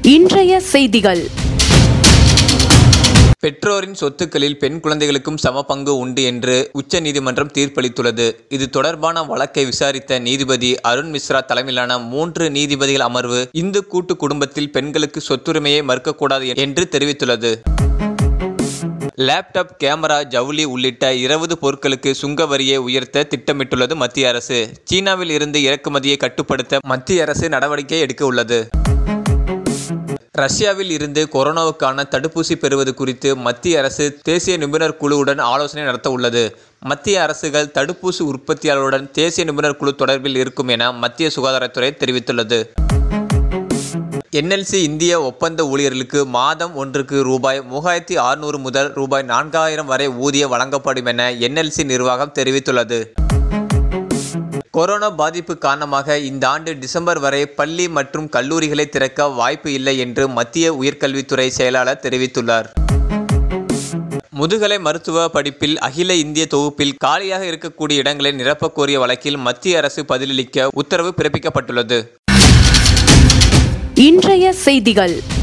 இன்றைய செய்திகள் பெற்றோரின் சொத்துக்களில் பெண் குழந்தைகளுக்கும் சம பங்கு உண்டு என்று உச்சநீதிமன்றம் தீர்ப்பளித்துள்ளது இது தொடர்பான வழக்கை விசாரித்த நீதிபதி அருண் மிஸ்ரா தலைமையிலான மூன்று நீதிபதிகள் அமர்வு இந்து கூட்டு குடும்பத்தில் பெண்களுக்கு சொத்துரிமையை மறுக்கக்கூடாது என்று தெரிவித்துள்ளது லேப்டாப் கேமரா ஜவுளி உள்ளிட்ட இருபது பொருட்களுக்கு சுங்க வரியை உயர்த்த திட்டமிட்டுள்ளது மத்திய அரசு சீனாவில் இருந்து இறக்குமதியை கட்டுப்படுத்த மத்திய அரசு நடவடிக்கை எடுக்க உள்ளது ரஷ்யாவில் இருந்து கொரோனாவுக்கான தடுப்பூசி பெறுவது குறித்து மத்திய அரசு தேசிய நிபுணர் குழுவுடன் ஆலோசனை நடத்த உள்ளது மத்திய அரசுகள் தடுப்பூசி உற்பத்தியாளருடன் தேசிய நிபுணர் குழு தொடர்பில் இருக்கும் என மத்திய சுகாதாரத்துறை தெரிவித்துள்ளது என்எல்சி இந்திய ஒப்பந்த ஊழியர்களுக்கு மாதம் ஒன்றுக்கு ரூபாய் மூவாயிரத்தி அறுநூறு முதல் ரூபாய் நான்காயிரம் வரை ஊதியம் வழங்கப்படும் என என்எல்சி நிர்வாகம் தெரிவித்துள்ளது கொரோனா பாதிப்பு காரணமாக இந்த ஆண்டு டிசம்பர் வரை பள்ளி மற்றும் கல்லூரிகளை திறக்க வாய்ப்பு இல்லை என்று மத்திய உயர்கல்வித்துறை செயலாளர் தெரிவித்துள்ளார் முதுகலை மருத்துவ படிப்பில் அகில இந்திய தொகுப்பில் காலியாக இருக்கக்கூடிய இடங்களை நிரப்பக் கோரிய வழக்கில் மத்திய அரசு பதிலளிக்க உத்தரவு பிறப்பிக்கப்பட்டுள்ளது இன்றைய செய்திகள்